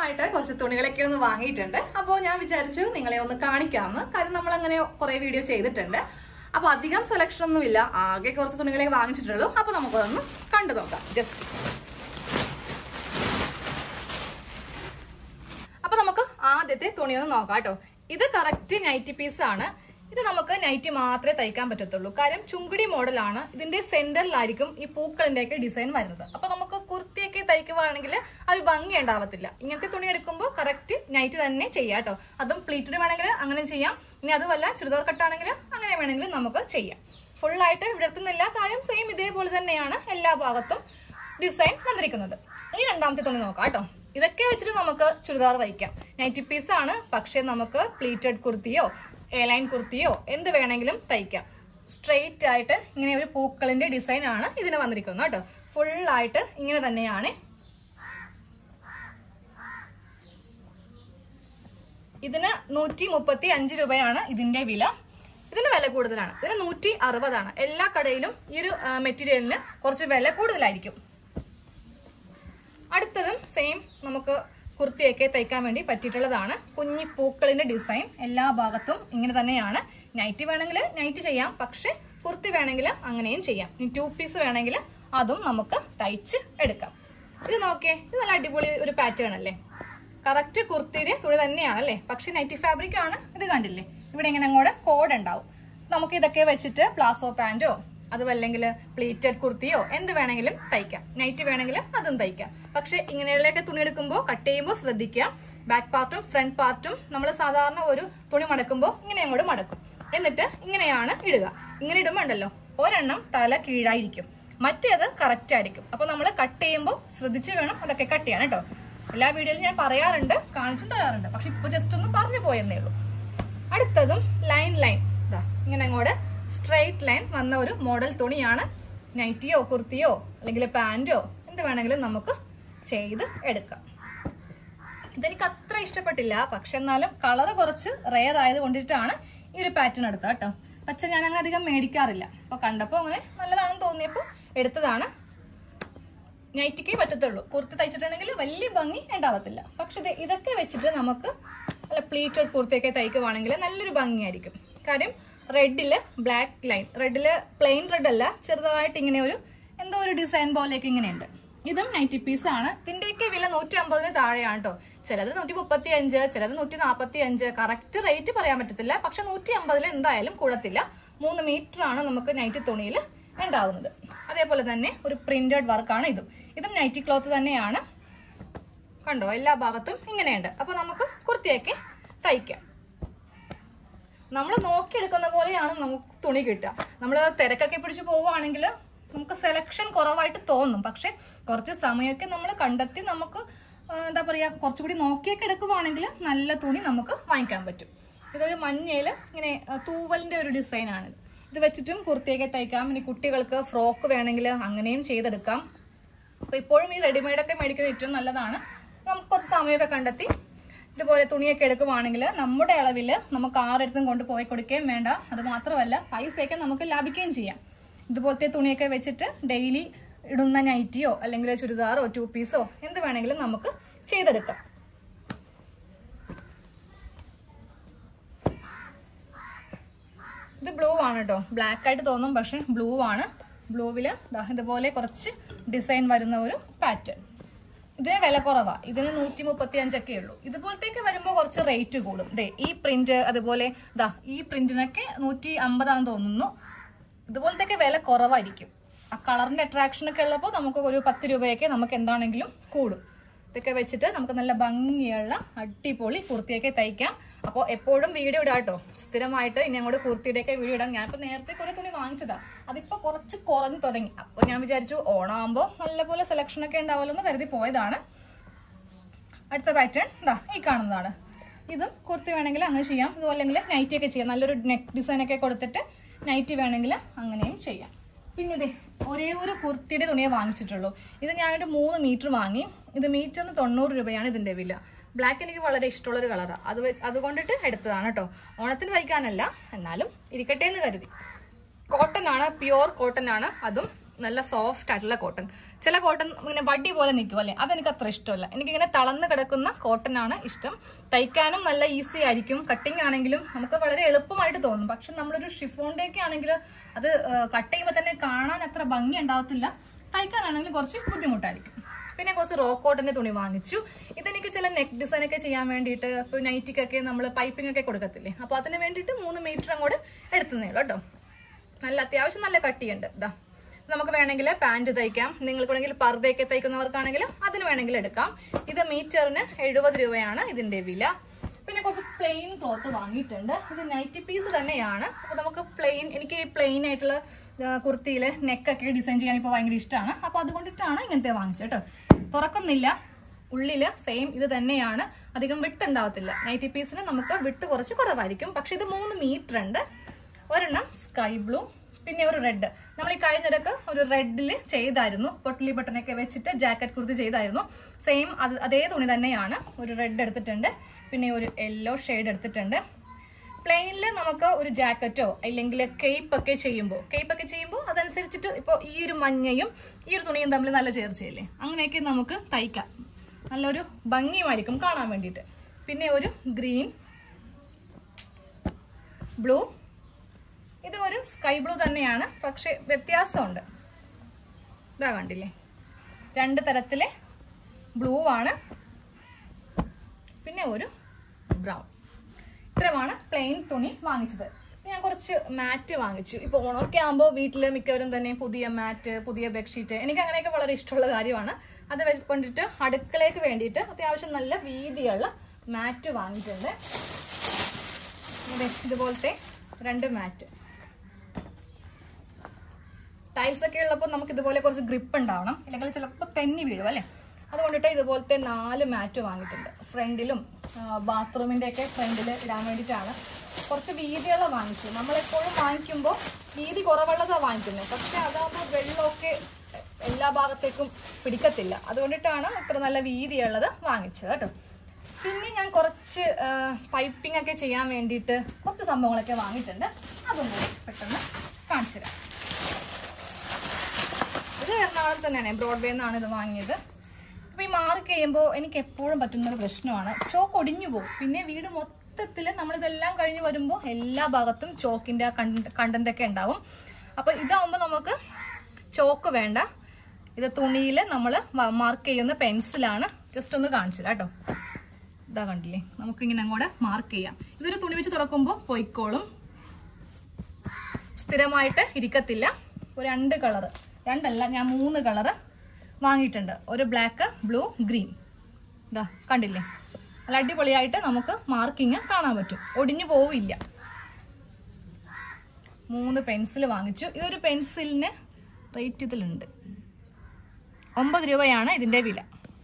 സ്ഥിരമായിട്ട് കുറച്ച് തുണികളൊക്കെ ഒന്ന് വാങ്ങിയിട്ടുണ്ട് അപ്പോൾ ഞാൻ വിചാരിച്ചു നിങ്ങളെ ഒന്ന് കാണിക്കാമെന്ന് കാര്യം നമ്മൾ അങ്ങനെ കുറെ വീഡിയോ ചെയ്തിട്ടുണ്ട് അപ്പൊ അധികം സെലക്ഷൻ ഒന്നുമില്ല ആകെ കുറച്ച് തുണികളെ വാങ്ങിച്ചിട്ടുള്ളൂ അപ്പൊ നമുക്കതൊന്ന് കണ്ടു നോക്കാം ജസ്റ്റ് അപ്പൊ നമുക്ക് ആദ്യത്തെ തുണി ഒന്ന് നോക്കാം കേട്ടോ ഇത് കറക്റ്റ് നൈറ്റി പീസ് ആണ് ഇത് നമുക്ക് നൈറ്റി മാത്രമേ തയ്ക്കാൻ പറ്റത്തുള്ളൂ കാര്യം ചുങ്കിടി മോഡലാണ് ഇതിന്റെ സെന്ററിലായിരിക്കും ഈ പൂക്കളിന്റെ ഒക്കെ ഡിസൈൻ വരുന്നത് അപ്പൊ നമുക്ക് കുർത്തിയൊക്കെ തയ്ക്കുവാണെങ്കിൽ അത് ഭംഗി ഉണ്ടാവത്തില്ല ഇങ്ങനത്തെ തുണി എടുക്കുമ്പോൾ കറക്റ്റ് നൈറ്റ് തന്നെ ചെയ്യാം കേട്ടോ അതും പ്ലീറ്റഡ് വേണമെങ്കിൽ അങ്ങനെ ചെയ്യാം ഇനി അതുമല്ല ചുരിദാർ കട്ടാണെങ്കിൽ അങ്ങനെ വേണമെങ്കിൽ നമുക്ക് ചെയ്യാം ഫുൾ ആയിട്ട് വിടർത്തുന്നില്ല കാര്യം സെയിം ഇതേപോലെ തന്നെയാണ് എല്ലാ ഭാഗത്തും ഡിസൈൻ വന്നിരിക്കുന്നത് ഇനി രണ്ടാമത്തെ തുണി നോക്കാം കേട്ടോ ഇതൊക്കെ വെച്ചിട്ട് നമുക്ക് ചുരിദാർ തയ്ക്കാം നൈറ്റി പീസ് ആണ് പക്ഷെ നമുക്ക് പ്ലീറ്റഡ് കുർത്തിയോ എയർലൈൻ കുർത്തിയോ എന്ത് വേണമെങ്കിലും തയ്ക്കാം സ്ട്രെയിറ്റ് ആയിട്ട് ഇങ്ങനെ ഒരു പൂക്കളിന്റെ ഡിസൈൻ ആണ് ഇതിന് വന്നിരിക്കുന്നത് കേട്ടോ ഫുൾ ആയിട്ട് ഇങ്ങനെ തന്നെയാണ് ഇതിന് നൂറ്റി മുപ്പത്തി അഞ്ച് രൂപയാണ് ഇതിന്റെ വില ഇതിന് വില കൂടുതലാണ് ഇതിന് നൂറ്റി അറുപതാണ് എല്ലാ കടയിലും ഈ ഒരു മെറ്റീരിയലിന് കുറച്ച് വില കൂടുതലായിരിക്കും അടുത്തതും സെയിം നമുക്ക് കുർത്തിയൊക്കെ തയ്ക്കാൻ വേണ്ടി പറ്റിയിട്ടുള്ളതാണ് കുഞ്ഞി പൂക്കളിന്റെ ഡിസൈൻ എല്ലാ ഭാഗത്തും ഇങ്ങനെ തന്നെയാണ് നൈറ്റ് വേണമെങ്കിൽ നൈറ്റ് ചെയ്യാം പക്ഷെ കുർത്തി വേണമെങ്കിൽ അങ്ങനെയും ചെയ്യാം ഇനി ടു പീസ് വേണമെങ്കിൽ അതും നമുക്ക് തയ്ച്ച് എടുക്കാം ഇത് നോക്കിയേ ഇത് നല്ല അടിപൊളി ഒരു പാറ്റേൺ അല്ലേ കറക്റ്റ് കുർത്തിയുടെ തുണി തന്നെയാണ് അല്ലേ പക്ഷെ നൈറ്റി ഫാബ്രിക് ആണ് ഇത് കണ്ടില്ലേ ഇവിടെ ഇങ്ങനെ അങ്ങോട്ട് കോഡ് ഉണ്ടാവും നമുക്ക് ഇതൊക്കെ വെച്ചിട്ട് പ്ലാസോ പാന്റോ അതുമല്ലെങ്കിൽ പ്ലീറ്റഡ് കുർത്തിയോ എന്ത് വേണമെങ്കിലും തയ്ക്കാം നൈറ്റ് വേണമെങ്കിൽ അതും തയ്ക്കാം പക്ഷെ ഇങ്ങനെയുള്ളൊക്കെ തുണി എടുക്കുമ്പോൾ കട്ട് ചെയ്യുമ്പോൾ ശ്രദ്ധിക്കുക ബാക്ക് പാർട്ടും ഫ്രണ്ട് പാർട്ടും നമ്മൾ സാധാരണ ഒരു തുണി മടക്കുമ്പോൾ ഇങ്ങനെ അങ്ങോട്ട് മടക്കും എന്നിട്ട് ഇങ്ങനെയാണ് ഇടുക ഇങ്ങനെ ഇടുമ്പോൾ ഉണ്ടല്ലോ ഒരെണ്ണം തല കീഴായിരിക്കും മറ്റേത് കറക്റ്റ് ആയിരിക്കും അപ്പൊ നമ്മൾ കട്ട് ചെയ്യുമ്പോൾ ശ്രദ്ധിച്ച് വേണം അതൊക്കെ കട്ട് ചെയ്യാൻ കേട്ടോ എല്ലാ വീഡിയോയിലും ഞാൻ പറയാറുണ്ട് കാണിച്ചും തരാറുണ്ട് പക്ഷെ ഇപ്പൊ ജസ്റ്റ് ഒന്ന് പറഞ്ഞു പോയെന്നേ ഉള്ളൂ അടുത്തതും ലൈൻ ലൈൻ ഇതാ ഇങ്ങനെ അങ്ങോട്ട് സ്ട്രെയിറ്റ് ലൈൻ വന്ന ഒരു മോഡൽ തുണിയാണ് നൈറ്റിയോ കുർത്തിയോ അല്ലെങ്കിൽ പാൻറ്റോ എന്ത് വേണമെങ്കിലും നമുക്ക് ചെയ്ത് എടുക്കാം ഇതെനിക്ക് അത്ര ഇഷ്ടപ്പെട്ടില്ല പക്ഷെ എന്നാലും കളർ കുറച്ച് റെയർ ആയത് കൊണ്ടിട്ടാണ് ഈ ഒരു പാറ്റേൺ എടുത്തത് കേട്ടോ പച്ച ഞാൻ അങ്ങനെ അധികം മേടിക്കാറില്ല അപ്പൊ കണ്ടപ്പോൾ അങ്ങനെ നല്ലതാണെന്ന് തോന്നിയപ്പോൾ എടുത്തതാണ് നൈറ്റിക്കേ പറ്റത്തുള്ളൂ കുർത്തി തയ്ച്ചിട്ടുണ്ടെങ്കിൽ വലിയ ഭംഗി ഉണ്ടാവത്തില്ല പക്ഷെ ഇത് ഇതൊക്കെ വെച്ചിട്ട് നമുക്ക് നല്ല പ്ലീറ്റഡ് കുർത്തിയൊക്കെ തയ്ക്കുവാണെങ്കിൽ നല്ലൊരു ഭംഗിയായിരിക്കും കാര്യം റെഡില് ബ്ലാക്ക് ലൈൻ റെഡില് പ്ലെയിൻ റെഡ് അല്ല ചെറുതായിട്ട് ഇങ്ങനെ ഒരു എന്തോ ഒരു ഡിസൈൻ പോലെയൊക്കെ ഇങ്ങനെയുണ്ട് ഇതും നൈറ്റി പീസ് ആണ് ഇതിന്റെയൊക്കെ വില നൂറ്റി അമ്പതിന് താഴെയാണ് കേട്ടോ ചിലത് നൂറ്റി മുപ്പത്തി അഞ്ച് ചിലത് നൂറ്റി നാൽപ്പത്തി അഞ്ച് കറക്റ്റ് റേറ്റ് പറയാൻ പറ്റത്തില്ല പക്ഷെ നൂറ്റി അമ്പതിൽ എന്തായാലും കൂടത്തില്ല മൂന്ന് മീറ്റർ ആണ് നമുക്ക് നൈറ്റി തുണിയിൽ ഉണ്ടാവുന്നത് അതേപോലെ തന്നെ ഒരു പ്രിന്റഡ് വർക്കാണ് ഇതും ഇതും നൈറ്റി ക്ലോത്ത് തന്നെയാണ് കണ്ടോ എല്ലാ ഭാഗത്തും ഇങ്ങനെയുണ്ട് അപ്പൊ നമുക്ക് കുർത്തിയൊക്കെ തയ്ക്കാം നമ്മൾ നോക്കിയെടുക്കുന്ന പോലെയാണ് നമുക്ക് തുണി കിട്ടുക നമ്മൾ തിരക്കൊക്കെ പിടിച്ച് പോവുകയാണെങ്കിൽ നമുക്ക് സെലക്ഷൻ കുറവായിട്ട് തോന്നും പക്ഷെ കുറച്ച് സമയമൊക്കെ നമ്മൾ കണ്ടെത്തി നമുക്ക് ആ, എന്താ പറയാ കുറച്ചുകൂടി നോക്കിയൊക്കെ എടുക്കുവാണെങ്കിൽ നല്ല തുണി നമുക്ക് വാങ്ങിക്കാൻ പറ്റും ഇതൊരു മഞ്ഞയിൽ ഇങ്ങനെ ആ, തൂവലിന്റെ ഒരു ഡിസൈനാണ് ഇത് വെച്ചിട്ടും കുർത്തിയൊക്കെ തയ്ക്കാം ഇനി കുട്ടികൾക്ക് ഫ്രോക്ക് വേണമെങ്കിൽ അങ്ങനെയും ചെയ്തെടുക്കാം അപ്പൊ ഇപ്പോഴും ഈ റെഡിമെയ്ഡ് ഒക്കെ മേടിക്കുന്നത് ഏറ്റവും നല്ലതാണ് നമുക്ക് കുറച്ച് സമയമൊക്കെ കണ്ടെത്തി ഇതുപോലെ തുണിയൊക്കെ എടുക്കുവാണെങ്കിൽ നമ്മുടെ അളവിൽ നമുക്ക് ആരെടുത്തും കൊണ്ട് പോയി കൊടുക്കുകയും വേണ്ട അത് മാത്രമല്ല പൈസയൊക്കെ നമുക്ക് ലാഭിക്കുകയും ചെയ്യാം ഇതുപോലത്തെ തുണിയൊക്കെ വെച്ചിട്ട് ഡെയിലി ഇടുന്ന നൈറ്റിയോ അല്ലെങ്കിൽ ചുരിദാറോ ടു പീസോ എന്ത് വേണമെങ്കിലും നമുക്ക് ചെയ്തെടുക്കാം ഇത് ബ്ലൂ ആണ് കേട്ടോ ബ്ലാക്ക് ആയിട്ട് തോന്നും പക്ഷെ ബ്ലൂ ആണ് ബ്ലൂവില് ഇതുപോലെ കുറച്ച് ഡിസൈൻ വരുന്ന ഒരു പാറ്റേൺ ഇതിന് വില കുറവാ ഇതിന് നൂറ്റി മുപ്പത്തി അഞ്ചൊക്കെ ഉള്ളൂ ഇതുപോലത്തേക്ക് വരുമ്പോൾ കുറച്ച് റേറ്റ് കൂടും ദേ ഈ പ്രിന്റ് അതുപോലെ ദാ ഈ പ്രിന്റിനൊക്കെ നൂറ്റി അമ്പതാന്ന് തോന്നുന്നു ഇതുപോലത്തെയൊക്കെ വില കുറവായിരിക്കും ആ കളറിന്റെ അട്രാക്ഷൻ ഒക്കെ ഉള്ളപ്പോൾ നമുക്ക് ഒരു പത്ത് രൂപയൊക്കെ നമുക്ക് എന്താണെങ്കിലും കൂടും ഇതൊക്കെ വെച്ചിട്ട് നമുക്ക് നല്ല ഭംഗിയുള്ള അടിപൊളി കുർത്തിയൊക്കെ തയ്ക്കാം അപ്പോൾ എപ്പോഴും വീഡിയോ ഇടാം കേട്ടോ സ്ഥിരമായിട്ട് ഇനി അങ്ങോട്ട് കുർത്തിയുടെയൊക്കെ വീഡിയോ ഇടാം ഞാനിപ്പോൾ നേരത്തെ കുറെ തുണി വാങ്ങിച്ചതാ അതിപ്പോൾ കുറച്ച് കുറഞ്ഞു തുടങ്ങി അപ്പോൾ ഞാൻ വിചാരിച്ചു ഓണാകുമ്പോൾ നല്ലപോലെ സെലക്ഷൻ ഒക്കെ ഉണ്ടാവുമല്ലോ എന്ന് കരുതി പോയതാണ് അടുത്ത പാറ്റേൺ ഇതാ ഈ കാണുന്നതാണ് ഇതും കുർത്തി വേണമെങ്കിൽ അങ്ങനെ ചെയ്യാം ഇതുപോലെ അല്ലെങ്കിൽ നൈറ്റി ഒക്കെ ചെയ്യാം നല്ലൊരു നെക്ക് ഡിസൈൻ ഒക്കെ കൊടുത്തിട്ട് നൈറ്റി വേണമെങ്കിൽ അങ്ങനെയും ചെയ്യാം പിന്നെ ഇതേ ഒരേ ഒരു കുർത്തിയുടെ തുണിയെ വാങ്ങിച്ചിട്ടുള്ളൂ ഇത് ഞാനൊരു മൂന്ന് മീറ്റർ വാങ്ങി ഇത് മീറ്ററിന് തൊണ്ണൂറ് രൂപയാണ് ഇതിന്റെ വില ബ്ലാക്ക് എനിക്ക് വളരെ ഇഷ്ടമുള്ളൊരു കളറാണ് അത് വെച്ച് അതുകൊണ്ടിട്ട് എടുത്തതാണ് കേട്ടോ ഓണത്തിന് തയ്ക്കാനല്ല എന്നാലും ഇരിക്കട്ടെ എന്ന് കരുതി കോട്ടൺ ആണ് പ്യുവർ കോട്ടൺ ആണ് അതും നല്ല സോഫ്റ്റ് ആയിട്ടുള്ള കോട്ടൺ ചില കോട്ടൺ ഇങ്ങനെ വടി പോലെ നിൽക്കും അല്ലേ അതെനിക്ക് അത്ര ഇഷ്ടമല്ല എനിക്കിങ്ങനെ തളർന്ന് കിടക്കുന്ന കോട്ടൺ ആണ് ഇഷ്ടം തയ്ക്കാനും നല്ല ഈസി ആയിരിക്കും കട്ടിങ് ആണെങ്കിലും നമുക്ക് വളരെ എളുപ്പമായിട്ട് തോന്നും പക്ഷെ നമ്മളൊരു ഷിഫോണിന്റെ ഒക്കെ ആണെങ്കിൽ അത് കട്ട് ചെയ്യുമ്പോൾ തന്നെ കാണാൻ അത്ര ഭംഗി ഉണ്ടാവത്തില്ല തയ്ക്കാനാണെങ്കിലും കുറച്ച് ബുദ്ധിമുട്ടായിരിക്കും പിന്നെ കുറച്ച് റോ കോട്ടന്റെ തുണി വാങ്ങിച്ചു ഇതെനിക്ക് ചില നെക്ക് ഡിസൈൻ ഒക്കെ ചെയ്യാൻ വേണ്ടിയിട്ട് ഇപ്പൊ നൈറ്റിക്കൊക്കെ നമ്മൾ പൈപ്പിംഗ് ഒക്കെ കൊടുക്കത്തില്ലേ അപ്പൊ അതിന് വേണ്ടിയിട്ട് മൂന്ന് മീറ്റർ അങ്ങോട്ട് എടുത്തുന്നേ ഉള്ളൂ കേട്ടോ നല്ല അത്യാവശ്യം നല്ല കട്ടിയുണ്ട് ഇതാ നമുക്ക് വേണമെങ്കിൽ പാന്റ് തയ്ക്കാം നിങ്ങൾക്ക് വേണമെങ്കിൽ പർദ്ദയൊക്കെ തയ്ക്കുന്നവർക്കാണെങ്കിൽ അതിന് വേണമെങ്കിൽ എടുക്കാം ഇത് മീറ്ററിന് എഴുപത് രൂപയാണ് ഇതിന്റെ വില പിന്നെ കുറച്ച് പ്ലെയിൻ ക്ലോത്ത് വാങ്ങിയിട്ടുണ്ട് ഇത് നൈറ്റി പീസ് തന്നെയാണ് അപ്പൊ നമുക്ക് പ്ലെയിൻ എനിക്ക് ഈ പ്ലെയിൻ ആയിട്ടുള്ള കുർത്തിയിൽ നെക്കൊക്കെ ഡിസൈൻ ചെയ്യാൻ ഇപ്പോൾ ഭയങ്കര ഇഷ്ടമാണ് അപ്പൊ അതുകൊണ്ടിട്ടാണ് ഇങ്ങനത്തെ വാങ്ങിച്ചത് കേട്ടോ തുറക്കുന്നില്ല ഉള്ളില് സെയിം ഇത് തന്നെയാണ് അധികം വിട്ട് ഉണ്ടാവത്തില്ല നൈറ്റി പീസിന് നമുക്ക് വിട്ട് കുറച്ച് കുറവായിരിക്കും പക്ഷെ ഇത് മൂന്ന് മീറ്റർ ഉണ്ട് ഒരെണ്ണം സ്കൈ ബ്ലൂ പിന്നെ ഒരു റെഡ് നമ്മൾ ഈ കഴിഞ്ഞിടക്ക് ഒരു റെഡിൽ ചെയ്തായിരുന്നു പൊട്ടലി ബട്ടണൊക്കെ വെച്ചിട്ട് ജാക്കറ്റ് കുർത്തി ചെയ്തായിരുന്നു സെയിം അത് അതേ തുണി തന്നെയാണ് ഒരു റെഡ് എടുത്തിട്ടുണ്ട് പിന്നെ ഒരു യെല്ലോ ഷെയ്ഡ് എടുത്തിട്ടുണ്ട് പ്ലെയിനിൽ നമുക്ക് ഒരു ജാക്കറ്റോ അല്ലെങ്കിൽ കേപ്പ് ഒക്കെ ചെയ്യുമ്പോൾ കേപ്പ് ഒക്കെ ചെയ്യുമ്പോൾ അതനുസരിച്ചിട്ട് ഇപ്പോൾ ഈ ഒരു മഞ്ഞയും ഈ ഒരു തുണിയും തമ്മിൽ നല്ല ചേർച്ചയല്ലേ അങ്ങനെയൊക്കെ നമുക്ക് തയ്ക്കാം നല്ലൊരു ഭംഗിയുമായിരിക്കും കാണാൻ വേണ്ടിയിട്ട് പിന്നെ ഒരു ഗ്രീൻ ബ്ലൂ ഇത് ഒരു സ്കൈ ബ്ലൂ തന്നെയാണ് പക്ഷെ വ്യത്യാസമുണ്ട് ഇതാ കണ്ടില്ലേ രണ്ട് തരത്തിലെ ബ്ലൂ ആണ് പിന്നെ ഒരു ബ്രൗൺ ഇത്രയുമാണ് പ്ലെയിൻ തുണി വാങ്ങിച്ചത് ഞാൻ കുറച്ച് മാറ്റ് വാങ്ങിച്ചു ഇപ്പൊ ഓണമൊക്കെ ആകുമ്പോൾ വീട്ടിൽ മിക്കവരും തന്നെ പുതിയ മാറ്റ് പുതിയ ബെഡ്ഷീറ്റ് എനിക്ക് അങ്ങനെയൊക്കെ വളരെ ഇഷ്ടമുള്ള കാര്യമാണ് അത് വെ- കൊണ്ടിട്ട് അടുക്കളയ്ക്ക് വേണ്ടിയിട്ട് അത്യാവശ്യം നല്ല വീതിയുള്ള മാറ്റ് വാങ്ങിയിട്ടുണ്ട് ദേ ഇതുപോലത്തെ രണ്ട് മാറ്റ് ടൈൽസ് ഒക്കെ ഉള്ളപ്പോൾ നമുക്ക് ഇതുപോലെ കുറച്ച് ഗ്രിപ്പ് ഉണ്ടാവണം അല്ലെങ്കിൽ ചിലപ്പോൾ തെന്നി വീഴും അല്ലേ അതുകൊണ്ടിട്ട് ഇതുപോലത്തെ നാല് മാറ്റ് വാങ്ങിയിട്ടുണ്ട് ഫ്രണ്ടിലും ബാത്റൂമിന്റെ ഒക്കെ ഫ്രണ്ടിൽ ഇടാൻ വേണ്ടിയിട്ടാണ് കുറച്ച് വീതിയുള്ള വാങ്ങിച്ചു നമ്മളെപ്പോഴും വാങ്ങിക്കുമ്പോൾ വീതി കുറവുള്ളതാണ് വാങ്ങിക്കുന്നത് പക്ഷെ അതാകുമ്പോൾ വെള്ളമൊക്കെ എല്ലാ ഭാഗത്തേക്കും പിടിക്കത്തില്ല അതുകൊണ്ടിട്ടാണ് ഇത്ര നല്ല വീതിയുള്ളത് വാങ്ങിച്ചത് കേട്ടോ പിന്നെ ഞാൻ കുറച്ച് പൈപ്പിംഗ് ഒക്കെ ചെയ്യാൻ വേണ്ടിയിട്ട് കുറച്ച് സംഭവങ്ങളൊക്കെ വാങ്ങിയിട്ടുണ്ട് അതൊന്നും പെട്ടെന്ന് കാണിച്ചു തരാം ഇത് എറണാകുളത്ത് തന്നെയാണ് ബ്രോഡ്വേ നിന്നാണ് ഇത് വാങ്ങിയത് അപ്പൊ ഈ മാർക്ക് ചെയ്യുമ്പോൾ എനിക്ക് എപ്പോഴും പറ്റുന്ന ഒരു പ്രശ്നമാണ് ചോക്ക് ഒടിഞ്ഞു പോകും പിന്നെ വീട് മൊത്തത്തിൽ നമ്മളിതെല്ലാം കഴിഞ്ഞ് വരുമ്പോൾ എല്ലാ ഭാഗത്തും ചോക്കിന്റെ കണ്ടന്റ് ഒക്കെ ഉണ്ടാവും അപ്പൊ ഇതാവുമ്പോൾ നമുക്ക് ചോക്ക് വേണ്ട ഇത് തുണിയിൽ നമ്മൾ മാർക്ക് ചെയ്യുന്ന പെൻസിലാണ് ജസ്റ്റ് ഒന്ന് കാണിച്ചത് കേട്ടോ ഇതാ കണ്ടില്ലേ നമുക്കിങ്ങനെ അങ്ങോട്ട് മാർക്ക് ചെയ്യാം ഇതൊരു തുണി വെച്ച് തുറക്കുമ്പോൾ പൊയ്ക്കോളും സ്ഥിരമായിട്ട് ഇരിക്കത്തില്ല ഒരു രണ്ട് കളറ് രണ്ടല്ല ഞാൻ മൂന്ന് കളറ് വാങ്ങിയിട്ടുണ്ട് ഒരു ബ്ലാക്ക് ബ്ലൂ ഗ്രീൻ ഇതാ കണ്ടില്ലേ നല്ല അടിപൊളിയായിട്ട് നമുക്ക് മാർക്കിങ് കാണാൻ പറ്റും ഒടിഞ്ഞു പോവില്ല മൂന്ന് പെൻസിൽ വാങ്ങിച്ചു ഇതൊരു പെൻസിലിന് റേറ്റ് ഇതിലുണ്ട് ഒമ്പത് രൂപയാണ് ഇതിന്റെ വില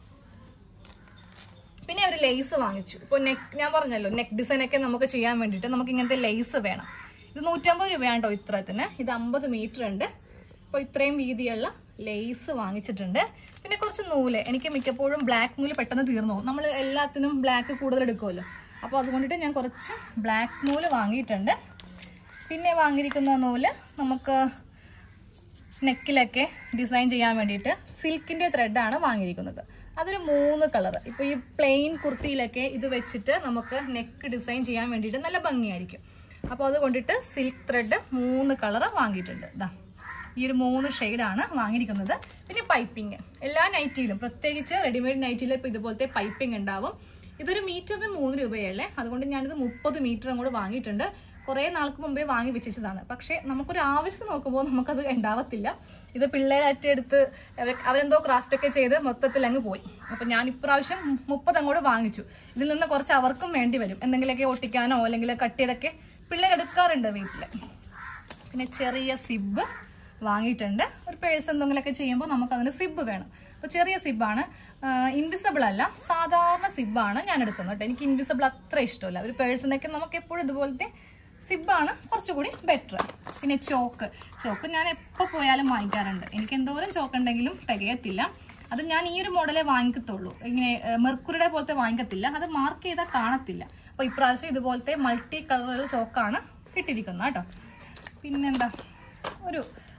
പിന്നെ ഒരു ലേസ് വാങ്ങിച്ചു ഇപ്പോൾ നെക്ക് ഞാൻ പറഞ്ഞല്ലോ നെക്ക് ഡിസൈൻ ഒക്കെ നമുക്ക് ചെയ്യാൻ വേണ്ടിയിട്ട് നമുക്ക് ഇങ്ങനത്തെ ലേസ് വേണം ഇത് നൂറ്റമ്പത് രൂപയാണ് കേട്ടോ ഇത്രത്തിന് ഇത് അമ്പത് മീറ്റർ ഉണ്ട് അപ്പോൾ ഇത്രയും വീതിയുള്ള ലേസ് വാങ്ങിച്ചിട്ടുണ്ട് പിന്നെ കുറച്ച് നൂല് എനിക്ക് മിക്കപ്പോഴും ബ്ലാക്ക് നൂല് പെട്ടെന്ന് തീർന്നു പോകും നമ്മൾ എല്ലാത്തിനും ബ്ലാക്ക് കൂടുതൽ എടുക്കുമല്ലോ അപ്പോൾ അതുകൊണ്ടിട്ട് ഞാൻ കുറച്ച് ബ്ലാക്ക് നൂല് വാങ്ങിയിട്ടുണ്ട് പിന്നെ വാങ്ങിയിരിക്കുന്ന നൂല് നമുക്ക് നെക്കിലൊക്കെ ഡിസൈൻ ചെയ്യാൻ വേണ്ടിയിട്ട് സിൽക്കിന്റെ ത്രെഡാണ് വാങ്ങിയിരിക്കുന്നത് അതൊരു മൂന്ന് കളർ ഇപ്പൊ ഈ പ്ലെയിൻ കുർത്തിയിലൊക്കെ ഇത് വെച്ചിട്ട് നമുക്ക് നെക്ക് ഡിസൈൻ ചെയ്യാൻ വേണ്ടിയിട്ട് നല്ല ഭംഗിയായിരിക്കും അപ്പോൾ അത് കൊണ്ടിട്ട് സിൽക്ക് ത്രെഡ് മൂന്ന് കളർ വാങ്ങിയിട്ടുണ്ട് ഇതാ ഈ ഒരു മൂന്ന് ഷെയ്ഡാണ് വാങ്ങിയിരിക്കുന്നത് പിന്നെ പൈപ്പിംഗ് എല്ലാ നൈറ്റിയിലും പ്രത്യേകിച്ച് റെഡിമെയ്ഡ് നൈറ്റിയിൽ ഇപ്പോൾ ഇതുപോലത്തെ പൈപ്പിംഗ് ഉണ്ടാവും ഇതൊരു മീറ്ററിന് മൂന്ന് രൂപയല്ലേ അതുകൊണ്ട് ഞാനിത് മുപ്പത് മീറ്റർ അങ്ങോട്ട് വാങ്ങിയിട്ടുണ്ട് കുറേ നാൾക്ക് മുമ്പേ വാങ്ങി വെച്ചതാണ് പക്ഷേ നമുക്കൊരു ആവശ്യത്തിന് നോക്കുമ്പോൾ നമുക്കത് ഉണ്ടാവത്തില്ല ഇത് പിള്ളേരായിട്ട് എടുത്ത് അവ- അവരെന്തോ ക്രാഫ്റ്റ് ഒക്കെ ചെയ്ത് മൊത്തത്തിൽ അങ്ങ് പോയി അപ്പൊ ഞാൻ ഇപ്രാവശ്യം മുപ്പത് അങ്ങോട്ട് വാങ്ങിച്ചു ഇതിൽ നിന്ന് കുറച്ച് അവർക്കും വേണ്ടി വരും എന്തെങ്കിലുമൊക്കെ ഒട്ടിക്കാനോ അല്ലെങ്കിൽ കട്ട് ചെയ്തൊക്കെ പിള്ളേർ എടുക്കാറുണ്ട് വീട്ടില് പിന്നെ ചെറിയ സിബ് വാങ്ങിയിട്ടുണ്ട് ഒരു പേഴ്സ് എന്തെങ്കിലുമൊക്കെ ചെയ്യുമ്പോൾ നമുക്ക് അതിന് സിബ് വേണം അപ്പോൾ ചെറിയ സിബാണ് ഇൻവിസിബിൾ അല്ല സാധാരണ സിബാണ് ഞാൻ എടുക്കുന്നത് കേട്ടോ എനിക്ക് ഇൻവിസിബിൾ അത്ര ഇഷ്ടമല്ല ഒരു പേഴ്സിനൊക്കെ നമുക്ക് എപ്പോഴും ഇതുപോലത്തെ സിബാണ് കുറച്ചുകൂടി ബെറ്റർ പിന്നെ ചോക്ക് ചോക്ക് ഞാൻ എപ്പോൾ പോയാലും വാങ്ങിക്കാറുണ്ട് എനിക്ക് എന്തോരം ചോക്ക് ഉണ്ടെങ്കിലും തികയത്തില്ല അത് ഞാൻ ഈ ഒരു മോഡലേ വാങ്ങിക്കത്തുള്ളൂ ഇങ്ങനെ മെർക്കുറിയുടെ പോലത്തെ വാങ്ങിക്കത്തില്ല അത് മാർക്ക് ചെയ്താൽ കാണത്തില്ല അപ്പോൾ ഇപ്രാവശ്യം ഇതുപോലത്തെ മൾട്ടി കളറുള്ള ചോക്കാണ് കിട്ടിയിരിക്കുന്നത് കേട്ടോ പിന്നെന്താ ഒരു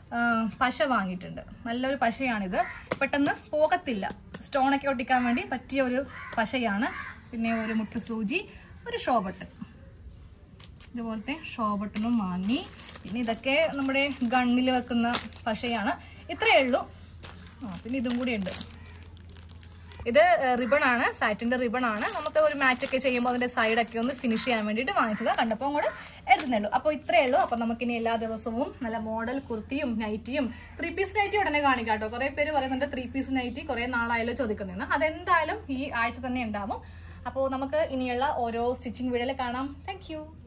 ആ, പശ വാങ്ങിയിട്ടുണ്ട് നല്ലൊരു പശയാണിത് പെട്ടെന്ന് പോകത്തില്ല സ്റ്റോണൊക്കെ ഒട്ടിക്കാൻ വേണ്ടി പറ്റിയ ഒരു പശയാണ് പിന്നെ ഒരു മുട്ടു സൂചി ഒരു ഷോ ബട്ടൺ ഇതുപോലത്തെ ഷോ ബട്ടണും വാങ്ങി പിന്നെ ഇതൊക്കെ നമ്മുടെ ഗണ്ണിൽ വെക്കുന്ന പശയാണ് ഇത്രയേ ഉള്ളൂ ആ പിന്നെ ഇതും കൂടി ഉണ്ട് ഇത് റിബൺ ആണ് സാറ്റിന്റെ റിബൺ ആണ് നമുക്ക് ഒരു മാച്ച് ഒക്കെ ചെയ്യുമ്പോൾ അതിന്റെ സൈഡൊക്കെ ഒന്ന് ഫിനിഷ് ചെയ്യാൻ വേണ്ടിയിട്ട് വാങ്ങിച്ചത് കണ്ടപ്പോൾ കൂടെ എടുത്തേ ഉള്ളൂ അപ്പോൾ ഇത്രയേ ഉള്ളൂ അപ്പോൾ നമുക്കിനി എല്ലാ ദിവസവും നല്ല മോഡൽ കുർത്തിയും നൈറ്റിയും ത്രീ പീസ് നൈറ്റി ഉടനെ കാണിക്കാം കേട്ടോ കുറെ പേര് പറയുന്നുണ്ട് ത്രീ പീസ് നൈറ്റി കുറെ നാളായാലും ചോദിക്കുന്നതെന്ന് അതെന്തായാലും ഈ ആഴ്ച തന്നെ ഉണ്ടാവും അപ്പോൾ നമുക്ക് ഇനിയുള്ള ഓരോ സ്റ്റിച്ചിങ് വീഡിയോയിൽ കാണാം താങ്ക്